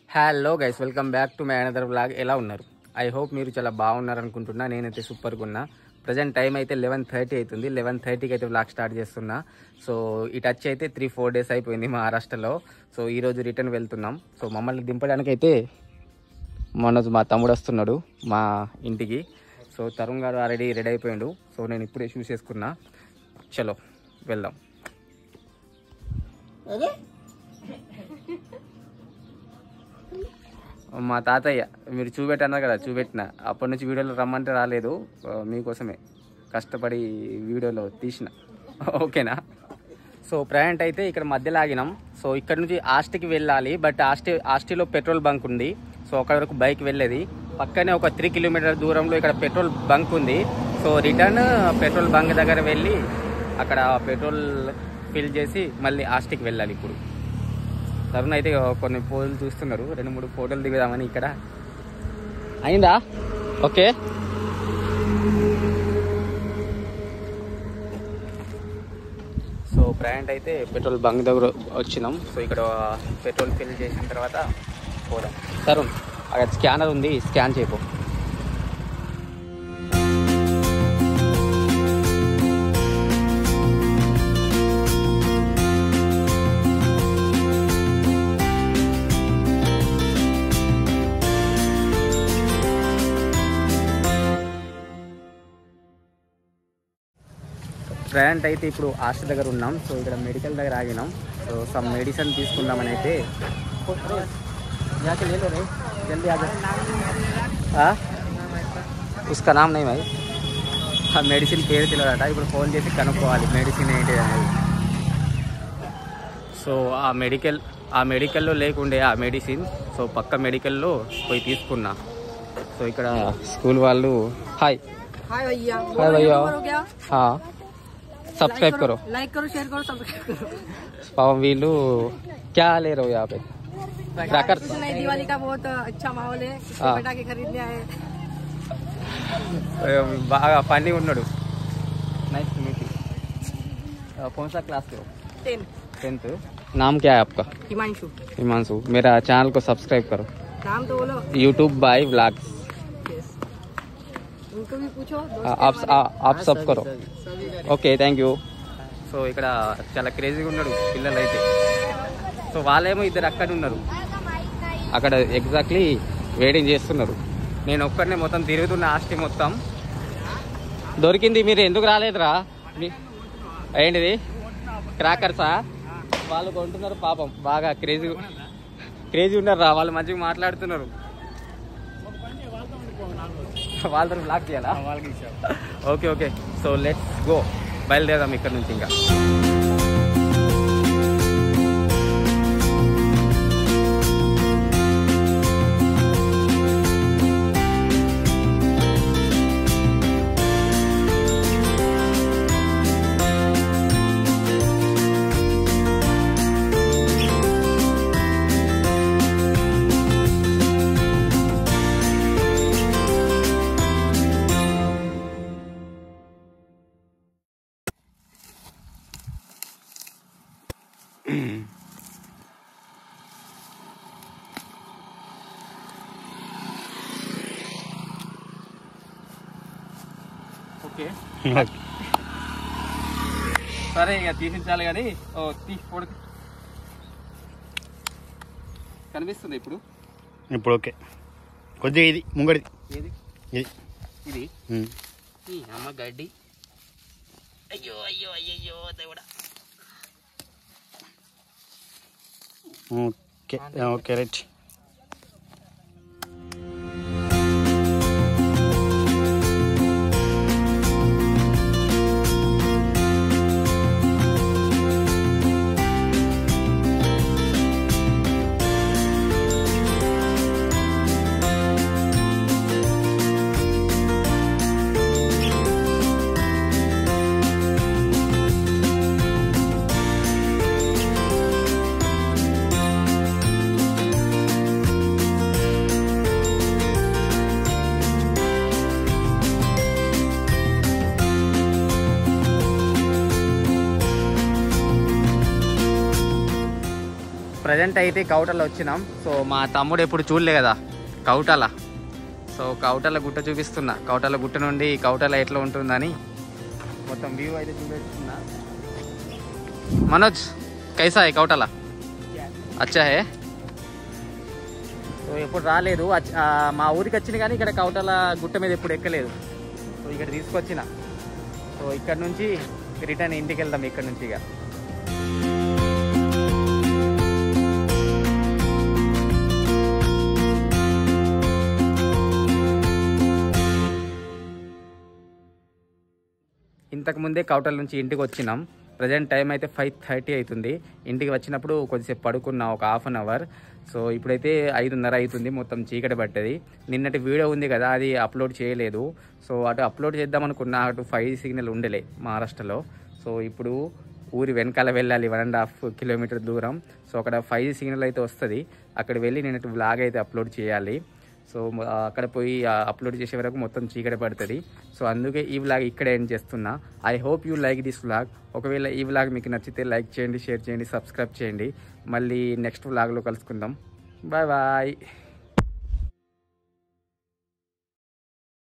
Hello guys welcome back to my another blog ఎలా ఉన్నారు I hope మీరు చాలా బాగున్నారు అనుకుంటున్నా నేనైతే సూపర్గా ఉన్నా ప్రజెంట్ టైం అయితే లెవెన్ థర్టీ అవుతుంది లెవెన్ థర్టీకి అయితే బ్లాగ్ స్టార్ట్ చేస్తున్నా సో ఈ టచ్ అయితే త్రీ ఫోర్ డేస్ అయిపోయింది మహారాష్ట్రలో సో ఈ రోజు రిటర్న్ వెళ్తున్నాం సో మమ్మల్ని దింపడానికి అయితే మొన్న మా తమ్ముడు వస్తున్నాడు మా ఇంటికి సో తరుణ్ గారు ఆల్రెడీ రెడీ అయిపోయాడు సో నేను ఇప్పుడే షూస్ వేసుకున్నా చలో వెళ్దాం మా తాతయ్య మీరు చూపెట్టన్నారు కదా చూపెట్టిన అప్పటి నుంచి వీడియోలో రమ్మంటే రాలేదు ఆ, మీకోసమే కష్టపడి వీడియోలో తీసిన ఓకేనా సో ప్రయాణం అయితే ఇక్కడ మధ్యలో ఆగినాం సో ఇక్కడ నుంచి ఆస్టికి వెళ్ళాలి బట్ ఆస్టి ఆస్టిలో పెట్రోల్ బంక్ ఉంది సో అక్కడ వరకు బైక్ వెళ్ళేది పక్కనే ఒక త్రీ కిలోమీటర్ దూరంలో ఇక్కడ పెట్రోల్ బంక్ ఉంది సో రిటర్న్ పెట్రోల్ బంక్ దగ్గర వెళ్ళి అక్కడ పెట్రోల్ ఫిల్ చేసి మళ్ళీ ఆస్టికి వెళ్ళాలి ఇప్పుడు తరుణ్ అయితే కొన్ని ఫోటోలు చూస్తున్నారు రెండు మూడు ఫోటోలు దిగుదామని ఇక్కడ అయిందా ఓకే సో ప్రయాణం అయితే పెట్రోల్ బంక్ దగ్గర వచ్చినాం సో ఇక్కడ పెట్రోల్ ఫిల్ చేసిన తర్వాత పోదాం తరుణ్ అక్కడ స్కానర్ ఉంది స్కాన్ చేయపో ప్రయాణం అయితే ఇప్పుడు హాస్టల్ దగ్గర ఉన్నాం సో ఇక్కడ మెడికల్ దగ్గర ఆగినాం సో సమ్ మెడిసిన్ తీసుకుందామని అయితే जाके ले लो रे जल्दी आ जाओ हाँ? उसका नाम नहीं भाई ఆ మెడిసిన్ పేరు తెలియదట ఇప్పుడు ఫోన్ చేసి కనుక్కోవాలి మెడిసిన్ ఏంటి అనేది సో ఆ మెడికల్ ఆ మెడికల్లో లేకుండే ఆ మెడిసిన్ సో పక్క మెడికల్లో పోయి తీసుకున్నా సో ఇక్కడ స్కూల్ వాళ్ళు హాయ్ हाय भैया हाय भैया करो क्या हाँ सब्सक्राइब करो लाइक करो शेयर करो सब्सक्राइब करो पापा वीलू क्या ले रहे हो यहाँ पे क्रैकर कुछ नहीं दिवाली का बहुत अच्छा माहौल है इसको हाँ। पटाखे खरीद लिया है బాగా ఫన్నీ ఉన్నాడు నైస్ మీట్ कौन सा क्लास हो टेन टेंथ नाम क्या है आपका हिमांशु हिमांशु मेरा चैनल को सब्सक्राइब करो नाम तो बोलो यूट्यूब बाय व्लॉग्स यस उनको भी पूछो दोस्त ఆ- है आप हमारे। ఆ- आप सब करो ఓకే థ్యాంక్ యూ సో ఇక్కడ చాలా క్రేజీగా ఉన్నాడు పిల్లలు అయితే సో వాళ్ళేమో ఇద్దరు అక్కడ ఉన్నారు అక్కడ ఎగ్జాక్ట్లీ వెయిటింగ్ చేస్తున్నారు నేను ఒక్కడనే మొత్తం తిరుగుతున్న ఆస్తి మొత్తం దొరికింది మీరు ఎందుకు రాలేదురా మీ- ఏంటిది క్రాకర్సా వాళ్ళు కొంటున్నారు పాపం బాగా క్రేజీ క్రేజీ ఉన్నారు రా వాళ్ళు మంచిగా మాట్లాడుతున్నారు వాళ్ళతో బ్లాక్ చేయాలా okay okay so let's go బయలుదేరాం ఇక్కడ నుంచి ఇంకా ఓకే సరే ఇక తీసించాలి కానీ ఓ తీ పొడి కనిపిస్తుంది ఇప్పుడు ఇప్పుడు ఓకే కొద్దిగా ఇది ముంగడిది ఏది ఇది ఇది ఉమ్. ఈ అమ్మ గడ్డి అయ్యో అయ్యో అయ్యో దేవుడా okay okay right so present అయితే కౌటల వచ్చినాం సో మా తమ్ముడు ఎప్పుడు చూడలే కదా కౌటల సో కౌటల గుట్ట చూపిస్తున్నా కౌటల గుట్ట నుండి కౌటల ఎట్లా ఉంటుందని మొత్తం వ్యూ అయితే చూపిస్తున్నా మనోజ్ కైసా హై కౌటల అచ్చా హే సో ఎప్పుడు రాలేదు అచ్- ఆ, మా ఊరికి వచ్చింది కానీ ఇక్కడ కౌటల గుట్ట మీద ఎప్పుడు ఎక్కలేదు సో ఇక్కడ తీసుకొచ్చిన సో ఇక్కడ నుంచి రిటర్న్ ఇంటికి వెళ్దాం ఇక్కడ నుంచి ఇక ఇంతకు ముందే కౌటల నుంచి ఇంటికి వచ్చినాం ప్రజెంట్ టైం అయితే ఫైవ్ థర్టీ అవుతుంది ఇంటికి వచ్చినప్పుడు కొద్దిసేపు పడుకున్నా ఒక హాఫ్ అన్ అవర్ సో ఇప్పుడైతే ఐదున్నర అవుతుంది మొత్తం చీకటి పట్టది నిన్నటి వీడియో ఉంది కదా అది అప్లోడ్ చేయలేదు సో అటు అప్లోడ్ చేద్దాం అనుకున్నా అటు ఫైవ్ సిగ్నల్ ఉండలే మహారాష్ట్రలో సో ఇప్పుడు ఊరి వెనకాల వెళ్ళాలి వన్ అండ్ హాఫ్ కిలోమీటర్ దూరం సో అక్కడ ఫైవ్ సిగ్నల్ అయితే వస్తుంది అక్కడ వెళ్ళి నేను వ్లాగ్ అయితే అప్లోడ్ చేయాలి సో మ- ఆ అక్కడ పోయి ఆ అప్లోడ్ చేసే వరకు మొత్తం చీకటి పడుతుంది సో అందుకే ఈ వ్లాగ్ ఇక్కడ ఎండ్ చేస్తున్నా I hope you like this vlog ఒకవేళ ఈ వ్లాగ్ మీకు నచ్చితే లైక్ చేయండి షేర్ చేయండి సబ్స్క్రైబ్ చేయండి మళ్ళీ నెక్స్ట్ వ్లాగ్లో కలుసుకుందాం బాయ్ బాయ్